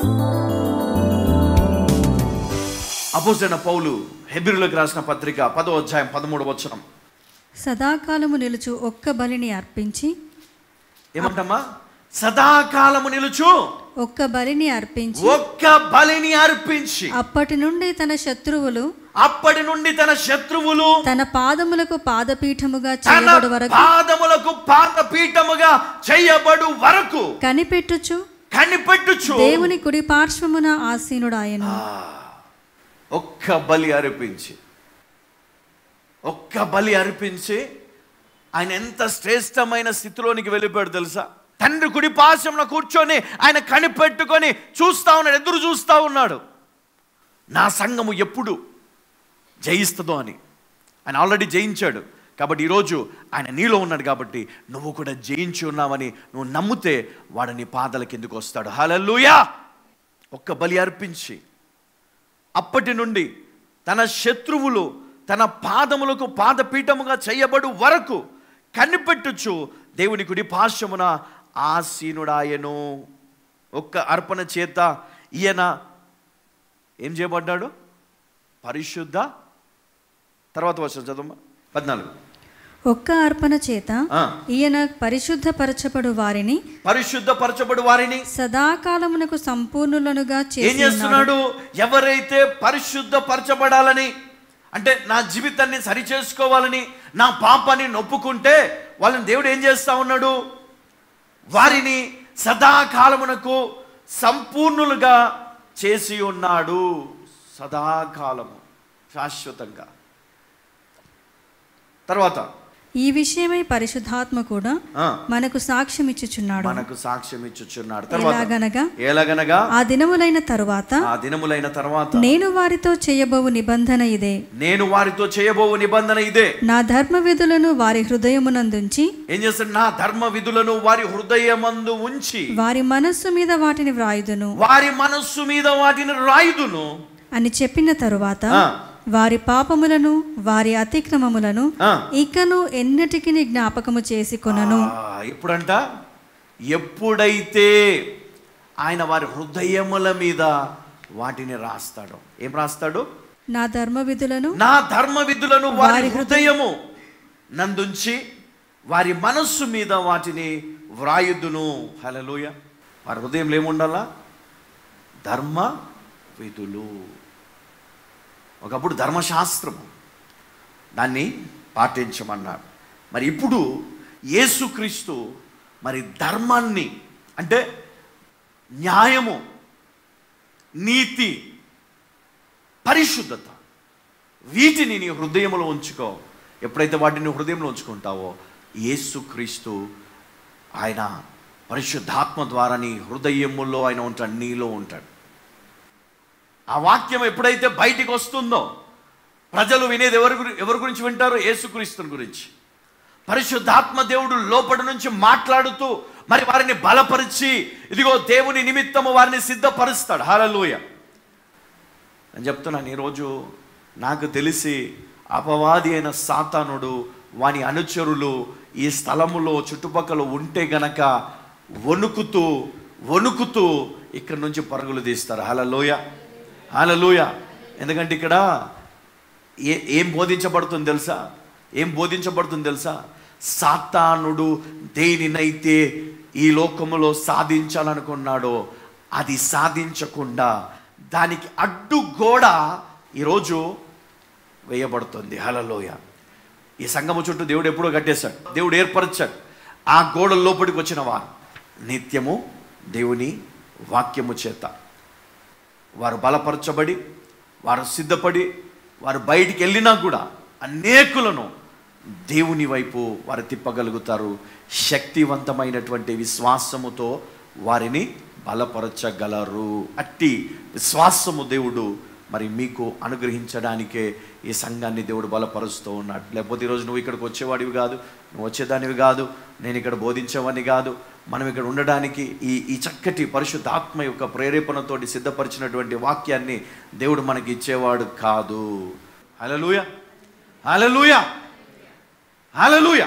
అపోజైన పౌలు హెబిరులకు రాసిన పత్రిక పదో అధ్యాయం పదమూడు వచనం సదాకాలము నిలుచు ఒక్క బలిని అర్పించి ఏమంటమ్మా సదాకాలము నిలుచు ఒక్క బలిని అర్పించి ఒక్క బలిని అర్పించి అప్పటి నుండి తన శత్రువులు అప్పటి నుండి తన శత్రువులు తన పాదములకు పాదపీఠముగా తన చేయబడు వరకు పాదములకు పాదపీఠముగా చేయబడు వరకు కనిపెట్టుచు కనిపెట్టుచు దేవుని కుడి పార్శ్వమున ఆసీనుడాయను ఒక్క బలి అర్పించి ఒక్క బలి అర్పించి ఆయన ఎంత శ్రేష్టమైన స్థితిలోనికి వెళ్ళిపోయాడు తెలుసా తండ్రి కుడి పాశంలో కూర్చొని ఆయన కనిపెట్టుకొని చూస్తా ఉన్నాడు ఎదురు చూస్తా ఉన్నాడు నా సంఘము ఎప్పుడు జయిస్తుందో అని ఆయన ఆల్రెడీ జయించాడు కాబట్టి ఈరోజు ఆయన నీలో ఉన్నాడు కాబట్టి నువ్వు కూడా జయించి ఉన్నావని నువ్వు నమ్మితే వాడు నీ పాదల కిందకు వస్తాడు హలలుయా ఒక్క బలి అర్పించి అప్పటి నుండి తన శత్రువులు తన పాదములకు పాదపీఠముగా చేయబడు వరకు కనిపెట్టుచు దేవుని కుడి పాశమున ఆసీనుడాయను ఒక్క అర్పణ చేత ఈయన ఏం చేయబడ్డాడు పరిశుద్ధ తర్వాత వచ్చిన చదువు పద్నాలుగు ఒక్క అర్పణ చేత ఆ, ఈయన పరిశుద్ధపరచబడు వారిని పరిశుద్ధపరచబడు వారిని సదాకాలమునకు సంపూర్ణులనుగా ఏం చేసి ఉన్నాడు. చేస్తున్నాడు ఎవరైతే పరిశుద్ధపరచబడాలని అంటే నా జీవితాన్ని సరి చేసుకోవాలని నా పాపాన్ని నొప్పుకుంటే వాళ్ళని దేవుడు ఏం చేస్తా ఉన్నాడు వారిని సదాకాలమునకు సంపూర్ణులుగా చేసి ఉన్నాడు సదాకాలము శాశ్వతంగా తర్వాత ఈ విషయమై పరిశుద్ధాత్మ కూడా ఆ, మనకు సాక్ష్యం ఇచ్చుచున్నాడు మనకు సాక్ష్యం ఇచ్చుచున్నాడు తర్వాత ఎలాగనగా ఎలాగనగా ఆ దినములైన తరువాత ఆ దినములైన తర్వాత నేను వారితో చేయబోవు నిబంధన ఇదే నేను వారితో చేయబోవు నిబంధన ఇదే నా ధర్మ విధులను వారి హృదయమునందుంచి ఏం చేస్తాడు నా ధర్మ విధులను వారి హృదయమందు ఉంచి వారి మనస్సు మీద వాటిని వ్రాయుదును వారి మనస్సు మీద వాటిని రాయుదును అని చెప్పిన తరువాత ఆ. వారి పాపములను వారి అతిక్రమములను ఆ. ఇకను ఎన్నటికి జ్ఞాపకము చేసి కొనను ఆ, ఎప్పుడంట ఎప్పుడైతే ఆయన వారి హృదయముల మీద వాటిని రాస్తాడు ఏం రాస్తాడు నా ధర్మ విధులను నా ధర్మ విధులను వారి వారి హృదయము నందుంచి వారి మనస్సు మీద వాటిని వ్రాయుదును హలలుయ వారి హృదయంలో ఏముండాలా ధర్మ విధులు ఒకప్పుడు ధర్మశాస్త్రము దాన్ని పాటించమన్నాడు మరి ఇప్పుడు యేసుక్రీస్తు మరి ధర్మాన్ని అంటే న్యాయము నీతి పరిశుద్ధత వీటిని నీ హృదయంలో ఉంచుకో ఎప్పుడైతే వాటిని హృదయంలో ఉంచుకుంటావో యేసుక్రీస్తు ఆయన పరిశుద్ధాత్మ ద్వారా నీ హృదయములో ఆయన ఉంటాడు నీలో ఉంటాడు ఆ వాక్యం ఎప్పుడైతే బయటికి వస్తుందో ప్రజలు వినేది ఎవరి గురి ఎవరి గురించి వింటారు యేసుక్రీస్తుని గురించి పరిశుద్ధాత్మ దేవుడు లోపటి నుంచి మాట్లాడుతూ మరి వారిని బలపరిచి ఇదిగో దేవుని నిమిత్తము వారిని సిద్ధపరుస్తాడు హల్లెలూయా నేను చెప్తున్నాను ఈరోజు నాకు తెలిసి అపవాది అయిన సాతానుడు వాని అనుచరులు ఈ స్థలములో చుట్టుపక్కల ఉంటే గనక వణుకుతూ వణుకుతూ ఇక్కడ నుంచి పరుగులు తీస్తారు హలలోయ హలలోయ ఎందుకంటే ఇక్కడ ఏ ఏం బోధించబడుతుంది తెలుసా ఏం బోధించబడుతుంది తెలుసా సాతానుడు దేనినైతే ఈ లోకములో సాధించాలనుకున్నాడో అది సాధించకుండా దానికి అడ్డు గోడ ఈరోజు వేయబడుతుంది హలలోయ ఈ సంగము చుట్టూ దేవుడు ఎప్పుడో కట్టేశాడు దేవుడు ఏర్పరచాడు ఆ గోడ లోపలికి వచ్చిన వారు నిత్యము దేవుని వాక్యము చేత వారు బలపరచబడి వారు సిద్ధపడి వారు బయటికి వెళ్ళినా కూడా అనేకులను దేవుని వైపు వారు తిప్పగలుగుతారు శక్తివంతమైనటువంటి విశ్వాసముతో వారిని బలపరచగలరు అట్టి విశ్వాసము దేవుడు మరి మీకు అనుగ్రహించడానికే ఈ సంఘాన్ని దేవుడు బలపరుస్తూ ఉన్నాడు లేకపోతే ఈరోజు నువ్వు ఇక్కడికి వచ్చేవాడివి కాదు నువ్వు వచ్చేదానివి కాదు నేను ఇక్కడ బోధించేవాడిని కాదు మనం ఇక్కడ ఉండడానికి ఈ ఈ చక్కటి పరిశుద్ధాత్మ యొక్క ప్రేరేపణతోటి సిద్ధపరిచినటువంటి వాక్యాన్ని దేవుడు మనకి ఇచ్చేవాడు కాదు హలలుయ హలలుయ హలలుయ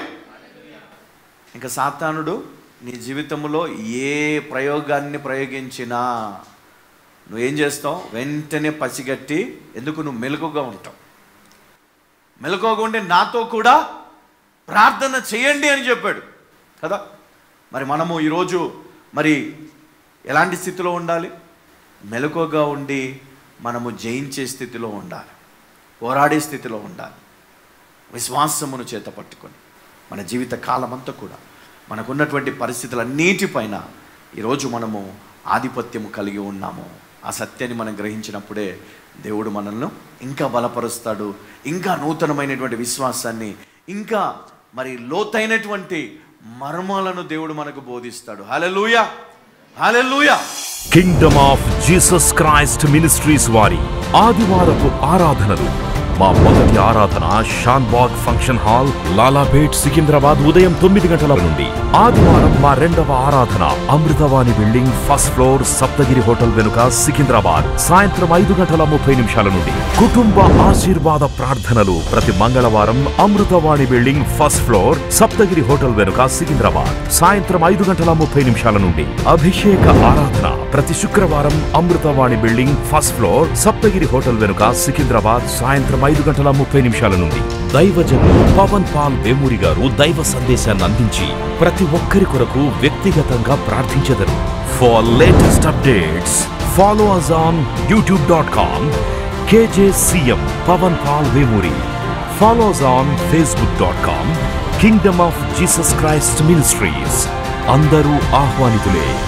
ఇంకా సాతానుడు నీ జీవితంలో ఏ ప్రయోగాన్ని ప్రయోగించినా నువ్వేం చేస్తావు వెంటనే పసిగట్టి ఎందుకు నువ్వు మెలకుగా ఉంటావు మెలకుగా ఉండి నాతో కూడా ప్రార్థన చేయండి అని చెప్పాడు కదా మరి మనము ఈరోజు మరి ఎలాంటి స్థితిలో ఉండాలి మెలకుగా ఉండి మనము జయించే స్థితిలో ఉండాలి పోరాడే స్థితిలో ఉండాలి విశ్వాసమును చేత పట్టుకొని మన జీవిత కాలమంతా కూడా మనకున్నటువంటి పరిస్థితులన్నిటిపైన ఈరోజు మనము ఆధిపత్యము కలిగి ఉన్నాము ఆ సత్యాన్ని మనం గ్రహించినప్పుడే దేవుడు మనల్ని ఇంకా బలపరుస్తాడు ఇంకా నూతనమైనటువంటి విశ్వాసాన్ని ఇంకా మరి లోతైనటువంటి మర్మాలను దేవుడు మనకు బోధిస్తాడు hallelujah hallelujah kingdom of Jesus Christ ministries వారి ఆదివారపు ఆరాధనలు మా మొదటి ఆరాధన షాన్బాగ్ ఫంక్షన్ హాల్ లాలాపేట్ సికింద్రాబాద్ ఉదయం తొమ్మిది గంటల నుండి ఆదివారం మా రెండవ ఆరాధన Amruthavani building first floor Saptagiri hotel వెనుక సికింద్రాబాద్ సాయంత్రం ఐదు గంటల ముప్పై నిమిషాల నుండి కుటుంబ ఆశీర్వాద ప్రార్థనలు ప్రతి మంగళవారం Amruthavani building first floor Saptagiri hotel వెనుక సికింద్రాబాద్ సాయంత్రం ఐదు గంటల ముప్పై నిమిషాల నుండి అభిషేక ఆరాధన ప్రతి శుక్రవారం Amruthavani building first floor Saptagiri hotel వెనుక సికింద్రాబాద్ సాయంత్రం ఐదు గంటల ముప్పై నిమిషాల నుండి దైవజనులు పవన్ పాల్ వేమూరి గారు దైవ సందేశాన్ని అందించి ప్రతి ఒక్కరి కొరకు వ్యక్తిగతంగా ప్రార్థించెదరు for latest updates follow us on YouTube dot com KJCM Pavan Paul Vemuri Follow us on facebook.com Kingdom of Jesus Christ Ministries అందరూ ఆహ్వానితులే